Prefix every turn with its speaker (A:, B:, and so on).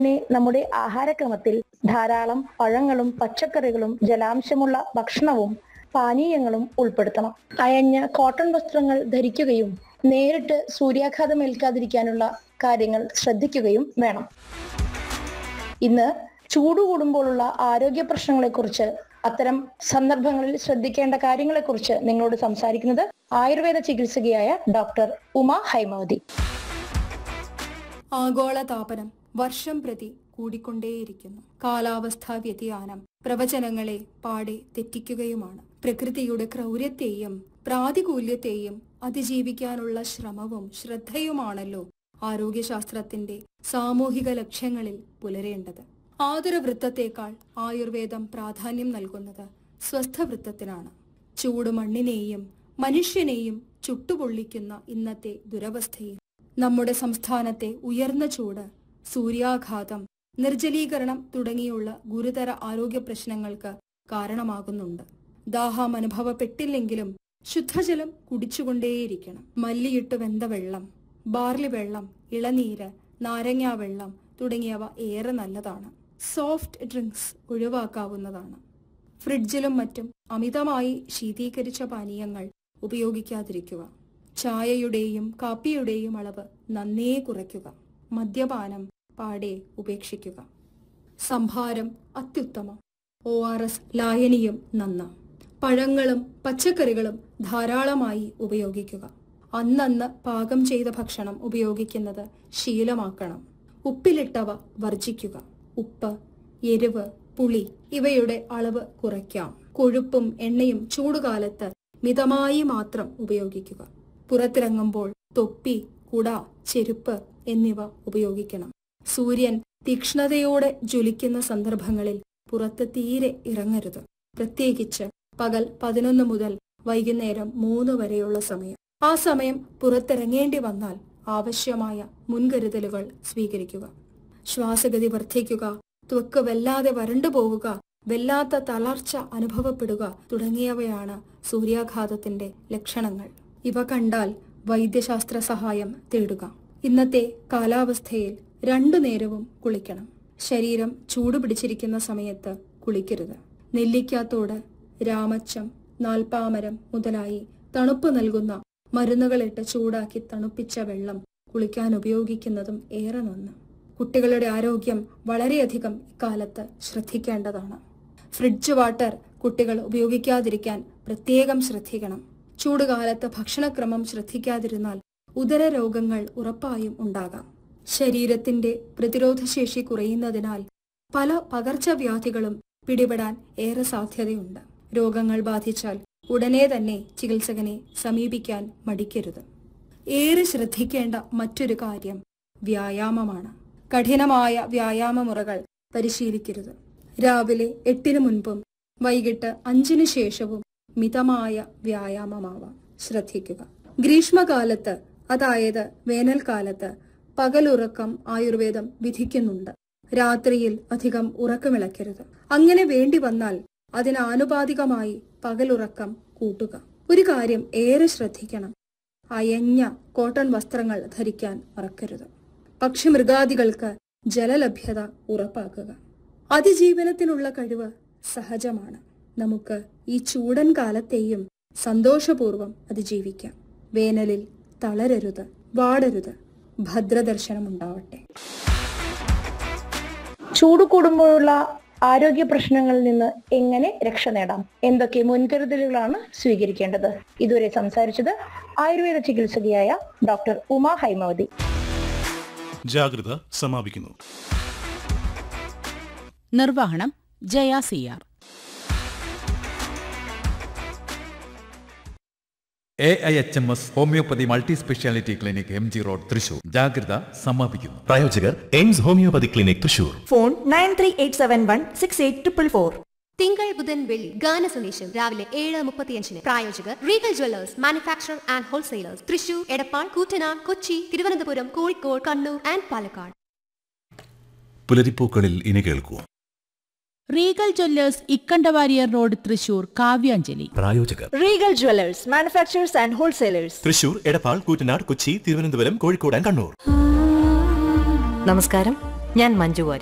A: തന്നെ നമ്മുടെ ആഹാരക്രമത്തിൽ ധാരാളം പഴങ്ങളും പച്ചക്കറികളും ജലാംശമുള്ള ഭക്ഷണവും പാനീയങ്ങളും ഉൾപ്പെടുത്തണം അയഞ്ഞ കോട്ടൺ വസ്ത്രങ്ങൾ ധരിക്കുകയും നേരിട്ട് സൂര്യാഘാതം ഏൽക്കാതിരിക്കാനുള്ള കാര്യങ്ങൾ ശ്രദ്ധിക്കുകയും വേണം ഇന്ന് ചൂട് കൂടുമ്പോഴുള്ള ആരോഗ്യ പ്രശ്നങ്ങളെക്കുറിച്ച് അത്തരം സന്ദർഭങ്ങളിൽ ശ്രദ്ധിക്കേണ്ട കാര്യങ്ങളെക്കുറിച്ച് നിങ്ങളോട് സംസാരിക്കുന്നത് ആയുർവേദ ചികിത്സകയായ ഡോക്ടർ ഉമ ഹൈമവതി
B: ആഗോളതാപനം വർഷം പ്രതി കൂടിക്കൊണ്ടേയിരിക്കുന്നു കാലാവസ്ഥാ വ്യതിയാനം പ്രവചനങ്ങളെ പാടെ തെറ്റിക്കുകയുമാണ് പ്രകൃതിയുടെ ക്രൗര്യത്തെയും പ്രാതികൂല്യത്തെയും അതിജീവിക്കാനുള്ള ശ്രമവും ശ്രദ്ധയുമാണല്ലോ ആരോഗ്യശാസ്ത്രത്തിന്റെ സാമൂഹിക ലക്ഷ്യങ്ങളിൽ പുലരേണ്ടത് ആതുരവൃത്തത്തേക്കാൾ ആയുർവേദം പ്രാധാന്യം നൽകുന്നത് സ്വസ്ഥവൃത്തത്തിനാണ് ചൂട് മണ്ണിനെയും മനുഷ്യനെയും ചുട്ടുപൊള്ളിക്കുന്ന ഇന്നത്തെ ദുരവസ്ഥയിൽ നമ്മുടെ സംസ്ഥാനത്തെ ഉയർന്ന ചൂട് സൂര്യാഘാതം നിർജ്ജലീകരണം തുടങ്ങിയുള്ള ഗുരുതര ആരോഗ്യ പ്രശ്നങ്ങൾക്ക് കാരണമാകുന്നുണ്ട് ദാഹം അനുഭവപ്പെട്ടില്ലെങ്കിലും ശുദ്ധജലം കുടിച്ചുകൊണ്ടേയിരിക്കണം മല്ലിയിട്ട് വെന്ത വെള്ളം ബാർലി വെള്ളം ഇളനീര് നാരങ്ങാ വെള്ളം തുടങ്ങിയവ ഏറെ നല്ലതാണ് സോഫ്റ്റ് ഡ്രിങ്ക്സ് ഒഴിവാക്കാവുന്നതാണ് ഫ്രിഡ്ജിലും മറ്റും അമിതമായി ശീതീകരിച്ച പാനീയങ്ങൾ ഉപയോഗിക്കാതിരിക്കുക ചായയുടെയും കാപ്പിയുടെയും അളവ് നന്നേ കുറയ്ക്കുക മദ്യപാനം പാടെ ഉപേക്ഷിക്കുക സംഭാരം അത്യുത്തമം ഒ ആർ എസ് ലായനിയും നന്ന പഴങ്ങളും പച്ചക്കറികളും ധാരാളമായി ഉപയോഗിക്കുക അന്നന്ന് പാകം ചെയ്ത ഭക്ഷണം ഉപയോഗിക്കുന്നത് ശീലമാക്കണം ഉപ്പിലിട്ടവ വർജിക്കുക ഉപ്പ് എരിവ് പുളി ഇവയുടെ അളവ് കുറയ്ക്കാം കൊഴുപ്പും എണ്ണയും ചൂടുകാലത്ത് മിതമായി മാത്രം ഉപയോഗിക്കുക പുറത്തിറങ്ങുമ്പോൾ തൊപ്പി കുട ചെരുപ്പ് എന്നിവ ഉപയോഗിക്കണം സൂര്യൻ തീക്ഷ്ണതയോടെ ജ്വലിക്കുന്ന സന്ദർഭങ്ങളിൽ പുറത്ത് തീരെ ഇറങ്ങരുത് പ്രത്യേകിച്ച് പകൽ പതിനൊന്ന് മുതൽ വൈകുന്നേരം മൂന്ന് വരെയുള്ള സമയം ആ സമയം പുറത്തിറങ്ങേണ്ടി വന്നാൽ ആവശ്യമായ മുൻകരുതലുകൾ സ്വീകരിക്കുക ശ്വാസഗതി വർദ്ധിക്കുക ത്വക്ക് വല്ലാതെ വരണ്ടു പോവുക വല്ലാത്ത തളർച്ച അനുഭവപ്പെടുക തുടങ്ങിയവയാണ് സൂര്യാഘാതത്തിന്റെ ലക്ഷണങ്ങൾ ഇവ കണ്ടാൽ വൈദ്യശാസ്ത്ര സഹായം തേടുക ഇന്നത്തെ കാലാവസ്ഥയിൽ രണ്ടു നേരവും കുളിക്കണം ശരീരം ചൂട് പിടിച്ചിരിക്കുന്ന സമയത്ത് കുളിക്കരുത് നെല്ലിക്കാത്തോട് രാമച്ചം നാൽപ്പാമരം മുതലായി തണുപ്പ് നൽകുന്ന മരുന്നുകളിട്ട് ചൂടാക്കി തണുപ്പിച്ച വെള്ളം കുളിക്കാൻ ഉപയോഗിക്കുന്നതും ഏറെ നന്ന് കുട്ടികളുടെ ആരോഗ്യം വളരെയധികം ഇക്കാലത്ത് ശ്രദ്ധിക്കേണ്ടതാണ് ഫ്രിഡ്ജ് വാട്ടർ കുട്ടികൾ ഉപയോഗിക്കാതിരിക്കാൻ പ്രത്യേകം ശ്രദ്ധിക്കണം ചൂടുകാലത്ത് ഭക്ഷണക്രമം ശ്രദ്ധിക്കാതിരുന്നാൽ ഉദര രോഗങ്ങൾ ഉറപ്പായും ഉണ്ടാകാം ശരീരത്തിന്റെ പ്രതിരോധശേഷി കുറയുന്നതിനാൽ പല പകർച്ചവ്യാധികളും പിടിപെടാൻ ഏറെ സാധ്യതയുണ്ട് രോഗങ്ങൾ ബാധിച്ചാൽ ഉടനെ തന്നെ ചികിത്സകനെ സമീപിക്കാൻ മടിക്കരുത് ഏറെ ശ്രദ്ധിക്കേണ്ട മറ്റൊരു കാര്യം വ്യായാമമാണ് കഠിനമായ വ്യായാമമുറകൾ പരിശീലിക്കരുത് രാവിലെ എട്ടിന് മുൻപും വൈകിട്ട് അഞ്ചിന് ശേഷവും മിതമായ വ്യായാമമാവാം ശ്രദ്ധിക്കുക ഗ്രീഷ്മകാലത്ത് അതായത് വേനൽക്കാലത്ത് പകലുറക്കം ആയുർവേദം വിധിക്കുന്നുണ്ട് രാത്രിയിൽ അധികം ഉറക്കമിളക്കരുത് അങ്ങനെ വേണ്ടി വന്നാൽ അതിന് ആനുപാതികമായി പകലുറക്കം കൂട്ടുക ഒരു കാര്യം ഏറെ ശ്രദ്ധിക്കണം അയഞ്ഞ കോട്ടൺ വസ്ത്രങ്ങൾ ധരിക്കാൻ മറക്കരുത് പക്ഷിമൃഗാദികൾക്ക് ജലലഭ്യത ഉറപ്പാക്കുക അതിജീവനത്തിനുള്ള കഴിവ് സഹജമാണ് നമുക്ക് ഈ ചൂടൻ കാലത്തെയും സന്തോഷപൂർവ്വം അതിജീവിക്കാം വേനലിൽ തളരരുത് വാടരുത് ഭദ്രദർശനമുണ്ടാവട്ടെ
A: ചൂട് കൂടുമ്പോഴുള്ള ആരോഗ്യ പ്രശ്നങ്ങളിൽ നിന്ന് എങ്ങനെ രക്ഷ നേടാം എന്തൊക്കെ മുൻകരുതലുകളാണ് സ്വീകരിക്കേണ്ടത് ഇതുവരെ സംസാരിച്ചത് ആയുർവേദ ചികിത്സകയായ ഡോക്ടർ ഉമ ഹൈമവതി
C: ജാഗ്രത സമാപിക്കുന്നു
D: നിർവഹണം ജയ സിയാർ
E: A I H M S homoeopathy multi speciality clinic M G road Thrissur ജാഗ്രത സമാപിക്കുന്നു
F: പ്രായോജകർ AIMS homoeopathy clinic Thrissur
G: phone nine three eight seven one six eight triple four
H: തിങ്കൾ ബുധൻ വെള്ളി ഗാന സന്ദേശം രാവിലെ ഏഴ് മുപ്പത്തിയഞ്ചിന് പ്രായോജകർ Regal Jewellers manufacture and wholesalers Thrissur Edappal Koottanad Kochi Thiruvananthapuram Kozhikode Kannur and Palakkad
C: പുലരിപ്പൂക്കളിൽ ഇനി കേൾക്കൂ
D: Regal Jewellers Ikkanda Warrier road Thrissur Kavyanjali
F: പ്രായോജകർ
G: Regal Jewellers manufacturers and wholesalers
F: Thrissur Edappal Koottanad Kochi Thiruvananthapuram Kozhikode and Kannur
I: നമസ്കാരം ഞാൻ മഞ്ജു വാര്യർ